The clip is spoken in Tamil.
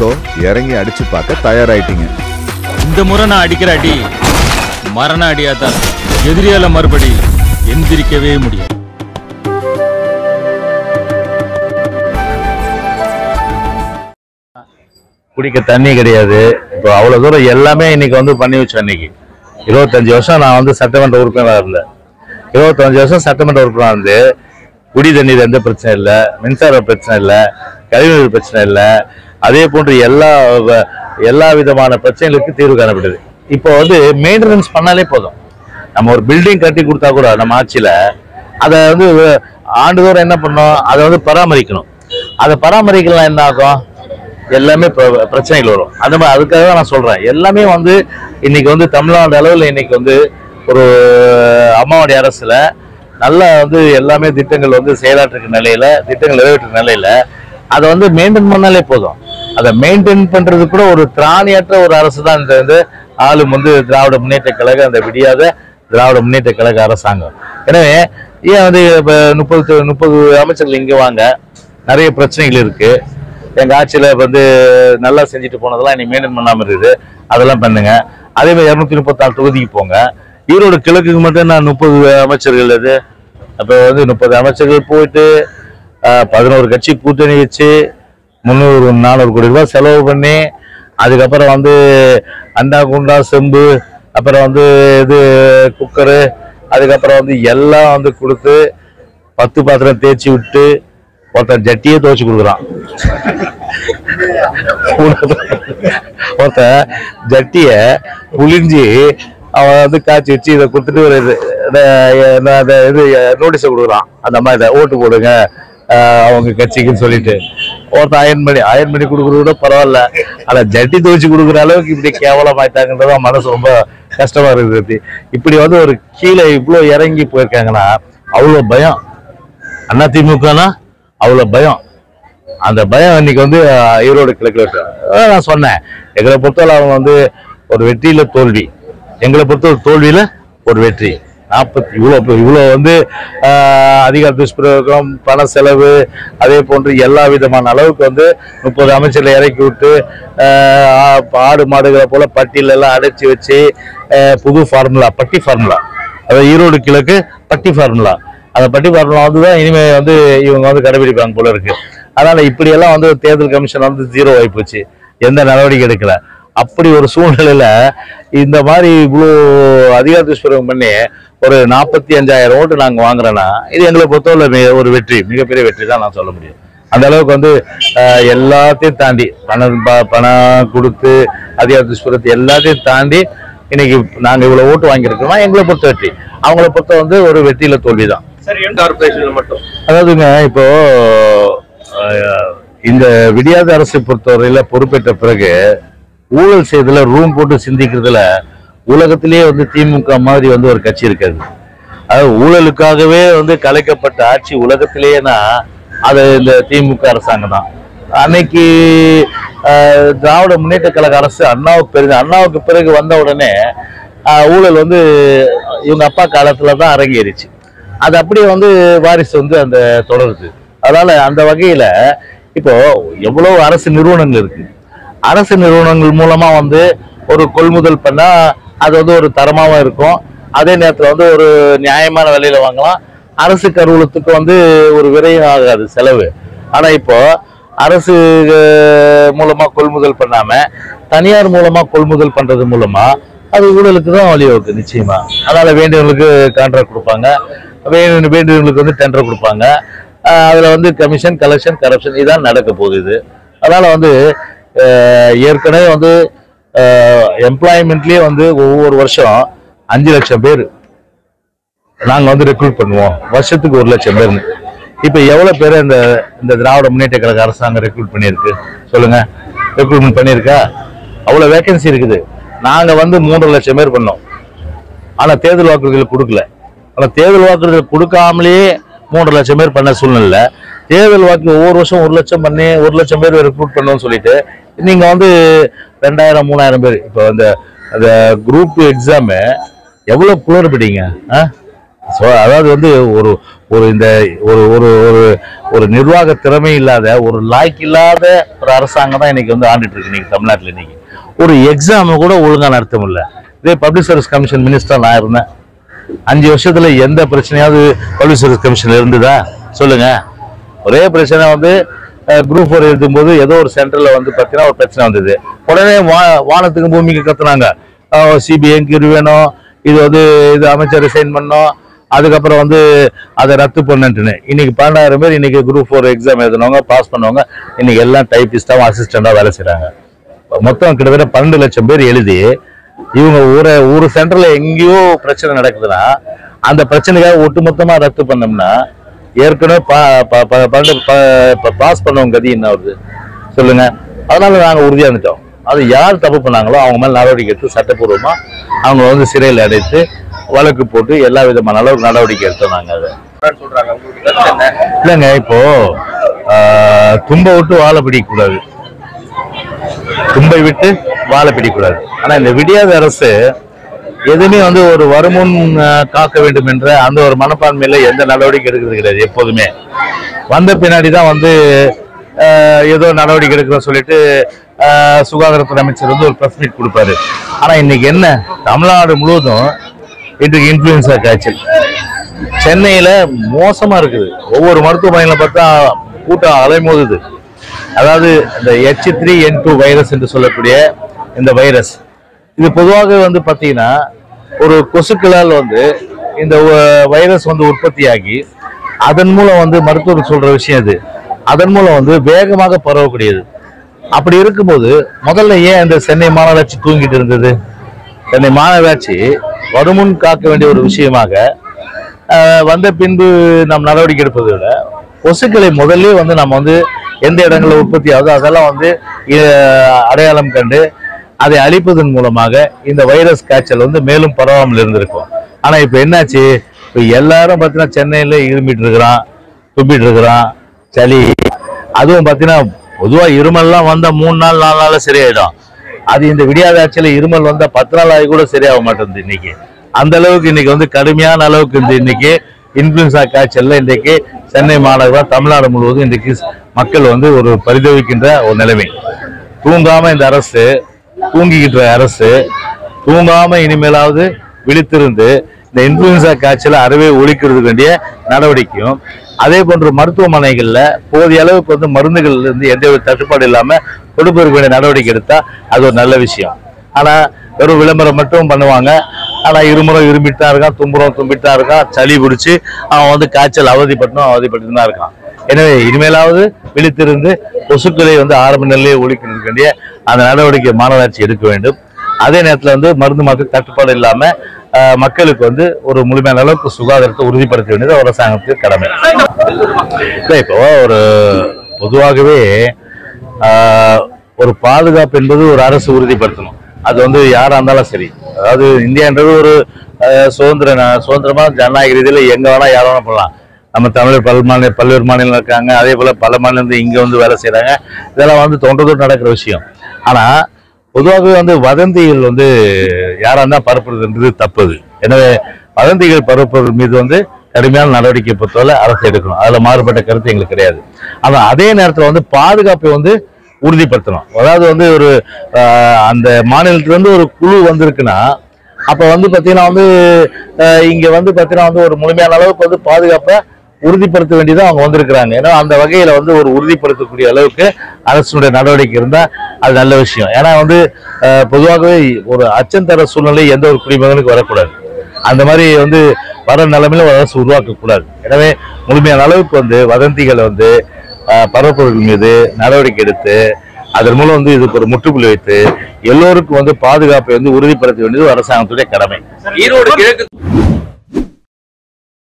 சோ இறங்கி அடிச்சு பார்க்க தயாராயிட்டீங்க இந்த முறை நான் அடிக்கிற அடி மரண அடியா தான் எதிரியால மறுபடி எந்திரிக்கவே முடியும் குடிக்க தண்ணி கிடையாது இப்போ அவ்வளவு தூரம் எல்லாமே இன்னைக்கு வந்து பண்ணி வச்சோம் இன்னைக்கு இருபத்தஞ்சு வருஷம் நான் வந்து சட்டமன்ற உறுப்பினராக இருந்தேன் இருபத்தஞ்சு வருஷம் சட்டமன்ற உறுப்பினராக இருந்து குடி தண்ணீர் எந்த பிரச்சனை இல்லை மின்சார பிரச்சனை இல்லை கழிவுநீர் பிரச்சனை இல்லை அதே போன்று எல்லா வ- எல்லா விதமான பிரச்சனைகளுக்கு தீர்வு காணப்படுது இப்போ வந்து மெயின்டெனன்ஸ் பண்ணாலே போதும் நம்ம ஒரு பில்டிங் கட்டி கொடுத்தா கூட நம்ம ஆட்சியில் அதை வந்து ஆண்டுதோறும் என்ன பண்ணணும் அதை வந்து பராமரிக்கணும் அதை பராமரிக்கலாம் என்ன ஆகும் எல்லாமே பிர- பிரச்சனைகள் வரும் அந்த மாதிரி அதுக்காக தான் நான் சொல்றேன் எல்லாமே வந்து இன்னைக்கு வந்து தமிழ்நாடு அளவில் இன்னைக்கு வந்து ஒரு அம்மாவுடைய அரசுல நல்ல வந்து எல்லாமே திட்டங்கள் வந்து செயலாற்றுக்கு நிலையில திட்டங்கள் நிறைவேற்ற நிலையில அதை வந்து மெயின்டைன் பண்ணாலே போதும் அதை மெயின்டைன் பண்றது கூட ஒரு திராணியற்ற ஒரு அரசு தான் இந்த வந்து ஆளும் வந்து திராவிட முன்னேற்ற கழக அந்த விடியாத திராவிட முன்னேற்ற கழக அரசாங்கம் எனவே ஏன் வந்து இப்போ முப்பது முப்பது அமைச்சர்கள் இங்கே வாங்க நிறைய பிரச்சனைகள் இருக்கு எங்க ஆட்சியில வந்து நல்லா செஞ்சுட்டு போனதெல்லாம் இனி மெயின்டைன் பண்ணாம இருக்குது அதெல்லாம் பண்ணுங்க அதே மாதிரி இரநூத்தி முப்பத்தாறு தொகுதிக்கு போங்க ஈரோடு கிழக்குக்கு மட்டும் நான் முப்பது அமைச்சர்கள் இது அப்போ வந்து முப்பது அமைச்சர்கள் போயிட்டு ஆஹ், பதினோரு கட்சி கூட்டணி வச்சு முந்நூறு நானூறு கோடி ரூபாய் செலவு பண்ணி அதுக்கப்புறம் வந்து அண்டா குண்டா செம்பு அப்புறம் வந்து இது குக்கரு அதுக்கப்புறம் வந்து எல்லாம் வந்து கொடுத்து பத்து பாத்திரம் தேய்ச்சி விட்டு ஒருத்தன் ஜட்டியே துவைச்சு கொடுக்குறான் ஒருத்தன் ஜட்டிய புளிஞ்சு அவன் வந்து காய்ச்சி வச்சு இதை கொடுத்துட்டு ஒரு இது இந்த- இந்த- இந்த இது நோட்டீஸை கொடுக்குறான் அந்த மாதிரி இதை ஓட்டு போடுங்க ஆஹ் அவங்க கட்சிக்குன்னு சொல்லிட்டு ஒருத்தன் அயன் பண்ணி அயன் பண்ணி கொடுக்குறது கூட பரவாயில்ல ஆனா ஜட்டி துவைச்சு கொடுக்குற அளவுக்கு இப்படி கேவலமாயிட்டாங்கன்றதா மனசு ரொம்ப கஷ்டமா இருக்குது இப்படி வந்து ஒரு கீழே இவ்வளோ இறங்கி போயிருக்காங்கன்னா அவ்வளோ பயம் அண்ணா திமுகனா அவ்வளோ பயம் அந்த பயம் இன்னைக்கு வந்து அஹ், ஈரோடு கிழக்கில் இருக்கு அதான் நான் சொன்னேன் எங்களை பொறுத்தவரை அவங்க வந்து ஒரு வெற்றியில தோல்வி எங்களை பொறுத்த ஒரு தோல்வியில ஒரு வெற்றி நாற்பத்தி இவ்வளோ இவ்வளோ வந்து ஆஹ், அதிகார துஷ்பிரயோகம் பண செலவு அதே போன்று எல்லா விதமான அளவுக்கு வந்து முப்பது அமைச்சர்களை இறக்கி விட்டு ஆஹ், ஆடு மாடுகளை போல பட்டியல் எல்லாம் அடைச்சி வச்சு ஆஹ், புது ஃபார்முலா பட்டி ஃபார்முலா அதாவது ஈரோடு கிழக்கு பட்டி ஃபார்முலா அந்த பட்டி ஃபார்முலா வந்து தான் இனிமே வந்து இவங்க வந்து கடைபிடிப்பாங்க போல இருக்கு அதனால இப்படியெல்லாம் வந்து தேர்தல் கமிஷன் வந்து ஜீரோ ஆகி போச்சு எந்த நடவடிக்கை எடுக்கல அப்படி ஒரு சூழ்நிலையில இந்த மாதிரி இவ்வளோ அதிகார துஷ்பிரயோகம் பண்ணி ஒரு நாற்பத்தி அஞ்சாயிரம் ஓட்டு நாங்க வாங்குறோன்னா இது எங்களை பொறுத்தவரை மி- ஒரு வெற்றி மிகப்பெரிய வெற்றி தான் நான் சொல்ல முடியும் அந்த அளவுக்கு வந்து ஆஹ், எல்லாத்தையும் தாண்டி பணம் ப- பணம் கொடுத்து அதிகார துஷ்பிரத்தை எல்லாத்தையும் தாண்டி இன்னைக்கு நாங்க இவ்வளவு ஓட்டு வாங்கியிருக்கோம்னா எங்களை பொறுத்த வெற்றி அவங்கள பொறுத்த வந்து ஒரு வெற்றியில தோல்வி தான் கார்பரேஷன்ல மட்டும் அதாவதுங்க இப்போ அஹ், இந்த விடியாத அரசை பொறுத்தவரையில பொறுப்பேற்ற பிறகு ஊழல் செய்யறதுல ரூம் போட்டு சிந்திக்கிறதுல உலகத்திலேயே வந்து திமுக மாதிரி வந்து ஒரு கட்சி இருக்காது அதாவது ஊழலுக்காகவே வந்து கலைக்கப்பட்ட ஆட்சி உலகத்திலேயேனா அது இந்த திமுக அரசாங்கம் தான் அன்னைக்கு அஹ், திராவிட முன்னேற்ற கழக அரசு அண்ணாவுக்கு பிறகு அண்ணாவுக்கு பிறகு வந்த உடனே அஹ், ஊழல் வந்து இவங்க அப்பா காலத்துல தான் அரங்கேறிச்சு அது அப்படியே வந்து வாரிசு வந்து அந்த தொடருது அதனால அந்த வகையில இப்போ எவ்வளவு அரசு நிறுவனங்கள் இருக்கு அரசு நிறுவனங்கள் மூலமா வந்து ஒரு கொள்முதல் பண்ணா அது வந்து ஒரு தரமாவும் இருக்கும் அதே நேரத்துல வந்து ஒரு நியாயமான விலையில வாங்கலாம் அரசு கருவூலத்துக்கு வந்து ஒரு விரையும் ஆகாது செலவு ஆனா இப்போ அரசு அஹ், மூலமா கொள்முதல் பண்ணாம தனியார் மூலமா கொள்முதல் பண்றது மூலமா அது ஊழலுக்கு தான் வழிவகுக்கு நிச்சயமா அதனால வேண்டியவங்களுக்கு கான்ட்ராக்ட் கொடுப்பாங்க வேண்டிய வேண்டியவங்களுக்கு வந்து டெண்டர் கொடுப்பாங்க ஆஹ் அதுல வந்து கமிஷன் கலெக்ஷன் கரப்ஷன் இதான் நடக்க போகுது இது அதனால வந்து ஆஹ் ஏற்கனவே வந்து எம்ப்ளாய்மெண்ட்லயே வந்து ஒவ்வொரு வருஷம் அஞ்சு லட்சம் பேர் நாங்க வந்து ரெக்ரூட் பண்ணுவோம் வருஷத்துக்கு ஒரு லட்சம் பேர்னு இப்ப எவ்வளவு பேர் இந்த இந்த திராவிட முன்னேற்ற கழக அரசாங்கம் ரெக்ரூட் பண்ணியிருக்கு சொல்லுங்க ரெக்ரூட்மெண்ட் பண்ணியிருக்கா அவ்வளவு வேகன்சி இருக்குது நாங்க வந்து மூன்றரை லட்சம் பேர் பண்ணோம் ஆனா தேர்தல் வாக்குறுதிகள் கொடுக்கல ஆனா தேர்தல் வாக்குறுதிகள் கொடுக்காமலேயே மூன்று லட்சம் பேர் பண்ண சூழ்நிலை தேர்தல் வாக்கு ஒவ்வொரு வருஷம் ஒரு லட்சம் பண்ணி ஒரு லட்சம் பேர் ரெக்ரூட் பண்ணோம்னு சொல்லிட்டு நீங்க வந்து ரெண்டாயிரம் மூணாயிரம் பேர் இப்போ அந்த அந்த குரூப் எக்ஸாமு எவ்வளவு குளறுபடிங்க ஆ ஸோ அதாவது வந்து ஒரு ஒரு இந்த ஒரு ஒரு ஒரு ஒரு நிர்வாக திறமை இல்லாத ஒரு லாய்க்கு இல்லாத ஒரு அரசாங்கம் தான் இன்னைக்கு வந்து ஆண்டுட்டு இருக்கு இன்னைக்கு தமிழ்நாட்டில் இன்னைக்கு ஒரு எக்ஸாம் கூட ஒழுங்கா நடத்த முடியல இதே பப்ளிக் சர்வீஸ் கமிஷன் மினிஸ்டர் நான் இருந்தேன் அஞ்சு வருஷத்துல எந்த பிரச்சனையாவது பப்ளிக் சர்வீஸ் கமிஷன்ல இருந்ததா சொல்லுங்க ஒரே பிரச்சனை வந்து குரூப் ஃபோர் எழுதும்போது ஏதோ ஒரு சென்டர்ல வந்து பார்த்தீங்கன்னா ஒரு பிரச்சனை வந்தது உடனே வா வானத்துக்கு பூமிக்கு கத்துனாங்க சிபிஐ என்கொயரி வேணும் இது வந்து இது அமைச்சர் ரிசைன் பண்ணோம் அதுக்கப்புறம் வந்து அதை ரத்து பண்ணுன்ட்டுன்னு இன்னைக்கு பன்னெண்டாயிரம் பேர் இன்னைக்கு குரூப் ஃபோர் எக்ஸாம் எழுதுனவங்க பாஸ் பண்ணவங்க இன்னைக்கு எல்லாம் டைப்பிஸ்டாவும் அசிஸ்டண்டாக வேலை செய்றாங்க மொத்தம் கிட்டத்தட்ட பன்னெண்டு லட்சம் பேர் எழுதி இவங்க ஊரை ஒரு சென்டர்ல எங்கேயோ பிரச்சனை நடக்குதுன்னா அந்த பிரச்சனைக்காக ஒட்டுமொத்தமா ரத்து பண்ணோம்னா ஏற்கனவே பா- பா- பா- பன்னெண்டு பா- பா- பாஸ் பண்ணவங்க கதி என்ன வருது சொல்லுங்க அதனால நாங்க உறுதியா இருந்துட்டோம் அது யார் தப்பு பண்ணாங்களோ அவங்க மேல நடவடிக்கை எடுத்து சட்டப்பூர்வமா அவங்க வந்து சிறையில் அடைத்து வழக்கு போட்டு எல்லா விதமான அளவுக்கு நடவடிக்கை எடுத்தோம் நாங்க அதை இல்லைங்க இப்போ ஆஹ், தும்ப விட்டு வாழை பிடிக்கக்கூடாது தும்பை விட்டு வாழை பிடிக்கக்கூடாது ஆனா இந்த விடியாத அரசு எதுவுமே வந்து ஒரு வருமுன் ஆஹ், காக்க வேண்டும் என்ற அந்த ஒரு மனப்பான்மையில எந்த நடவடிக்கை எடுக்கிறது கிடையாது எப்போதுமே வந்த பின்னாடி தான் வந்து ஆஹ், ஏதோ நடவடிக்கை எடுக்கிறோம் சொல்லிட்டு ஆஹ், சுகாதாரத்துறை அமைச்சர் வந்து ஒரு ப்ரெஸ் மீட் கொடுப்பாரு ஆனா இன்னைக்கு என்ன தமிழ்நாடு முழுவதும் இன்றைக்கு இன்ஃபுளுன்சா காய்ச்சல் சென்னையில மோசமா இருக்குது ஒவ்வொரு மருத்துவமனையில பார்த்தா கூட்டம் அலைமோதுது அதாவது இந்த H three N two virus என்று சொல்லக்கூடிய இந்த வைரஸ் இது பொதுவாக வந்து பார்த்தீங்கன்னா ஒரு கொசுக்களால் வந்து இந்த வ- வைரஸ் வந்து உற்பத்தியாகி அதன் மூலம் வந்து மருத்துவர் சொல்ற விஷயம் இது அதன் மூலம் வந்து வேகமாக பரவக்கூடியது அப்படி இருக்கும்போது முதல்ல ஏன் இந்த சென்னை மாநகராட்சி தூங்கிட்டு இருந்தது சென்னை மாநகராட்சி வருமுன் காக்க வேண்டிய ஒரு விஷயமாக ஆஹ், வந்த பின்பு நாம் நடவடிக்கை எடுப்பதை விட கொசுக்களை முதல்ல வந்து நம்ம வந்து எந்த இடங்களில் உற்பத்தி ஆகுதோ அதெல்லாம் வந்து ஆஹ், அடையாளம் கண்டு அதை அழிப்பதன் மூலமாக இந்த வைரஸ் காய்ச்சல் வந்து மேலும் பரவாமல் இருந்திருக்கும் ஆனா இப்ப என்னாச்சு இப்ப எல்லாரும் பார்த்தீங்கன்னா சென்னையில இருமிட்டு இருக்கிறான் துப்பிட்டு இருக்கிறான் சளி அதுவும் பார்த்தீங்கன்னா பொதுவா இருமல்லாம் வந்தா மூணு நாள் நாலு நாள்ல சரியாயிடும் அது இந்த விடியாத ஆட்சியில இருமல் வந்தா பத்து நாள் ஆகி கூட சரியாக மாட்டேங்குது இன்னைக்கு அந்த அளவுக்கு இன்னைக்கு வந்து கடுமையான அளவுக்கு இந்த இன்னைக்கு இன்ஃபுளுன்சா காய்ச்சல்ல இன்றைக்கு சென்னை மாநகரம் தமிழ்நாடு முழுவதும் இன்றைக்கு மக்கள் வந்து ஒரு பரிதவிக்கின்ற ஒரு நிலைமை தூங்காம இந்த அரசு தூங்கிக்கிட்ட அரசு தூங்காம இனிமேலாவது விழித்திருந்து இந்த இன்ஃபுளுன்சா காய்ச்சலை அறவே ஒழிக்கிறதுக்கு வேண்டிய நடவடிக்கையும் அதே போன்று மருத்துவமனைகள்ல போதிய அளவுக்கு வந்து மருந்துகள் இருந்து எந்த ஒரு தட்டுப்பாடு இல்லாம கொடுப்பதற்கு வேண்டிய நடவடிக்கை எடுத்தா அது ஒரு நல்ல விஷயம் ஆனா வெறும் விளம்பரம் மட்டும் பண்ணுவாங்க ஆனா இருமுறை இருமிட்டு தான் இருக்கான் தும்புறம் தும்பிட்டு தான் இருக்கான் சளி பிடிச்சி அவன் வந்து காய்ச்சல் அவதிப்பட்டனும் அவதிப்பட்டு தான் இருக்கான் எனவே இனிமேலாவது விழித்திருந்து கொசுக்களை வந்து ஆரம்ப நிலையை ஒழிக்கிறதுக்கு வேண்டிய அந்த நடவடிக்கை மாநகராட்சி எடுக்க வேண்டும் அதே நேரத்தில் வந்து மருந்து மக்கள் தட்டுப்பாடு இல்லாம ஆஹ், மக்களுக்கு வந்து ஒரு முழுமையான அளவுக்கு சுகாதாரத்தை உறுதிப்படுத்த வேண்டியது ஒரு அரசாங்கத்துக்கு கடமை இல்லை இப்போ ஒரு பொதுவாகவே ஆஹ், ஒரு பாதுகாப்பு என்பது ஒரு அரசு உறுதிப்படுத்தணும் அது வந்து யாரா இருந்தாலும் சரி அதாவது இந்தியான்றது ஒரு ஆஹ், சுதந்திர நா- சுதந்திரமா ஜனநாயக ரீதியில எங்க வேணா யார வேணா பண்ணலாம் நம்ம தமிழர் பல மாநில பல்வேறு மாநிலம் இருக்காங்க அதே போல பல மாநிலம் இங்க வந்து வேலை செய்றாங்க இதெல்லாம் வந்து தொன்று தொட்டு நடக்கிற விஷயம் ஆனா பொதுவாகவே வந்து வதந்திகள் வந்து யாரா இருந்தா பரப்புறதுன்றது தப்புது எனவே வதந்திகள் பரப்புறது மீது வந்து கடுமையான நடவடிக்கை பொறுத்தவரை அரசு எடுக்கணும் அதுல மாறுபட்ட கருத்து எங்களுக்கு கிடையாது ஆனா அதே நேரத்துல வந்து பாதுகாப்பை வந்து உறுதிப்படுத்தணும் அதாவது வந்து ஒரு ஆஹ், அந்த மாநிலத்துல இருந்து ஒரு குழு வந்திருக்குன்னா அப்ப வந்து பாத்தீங்கன்னா வந்து ஆஹ், இங்க வந்து பாத்தீங்கன்னா வந்து ஒரு முழுமையான அளவுக்கு வந்து பாதுகாப்பை உறுதிப்படுத்த வேண்டியது அவங்க வந்திருக்கிறாங்க ஏன்னா அந்த வகையில வந்து ஒரு உறுதிப்படுத்தக்கூடிய அளவுக்கு அரசுடைய நடவடிக்கை இருந்தா அது நல்ல விஷயம் ஏன்னா வந்து ஆஹ், பொதுவாகவே ஒரு அச்சம் தர சூழ்நிலை எந்த ஒரு குடிமகனுக்கு வரக்கூடாது அந்த மாதிரி வந்து வர நிலைமையில ஒரு அரசு உருவாக்க கூடாது எனவே முழுமையான அளவுக்கு வந்து வதந்திகளை வந்து ஆஹ், பரப்புவர்கள் மீது நடவடிக்கை எடுத்து அதன் மூலம் வந்து இதுக்கு ஒரு முற்றுப்புள்ளி வைத்து எல்லோருக்கும் வந்து பாதுகாப்பை வந்து உறுதிப்படுத்த வேண்டியது அரசாங்கத்துடைய கடமை ஈரோடு கிழக்கு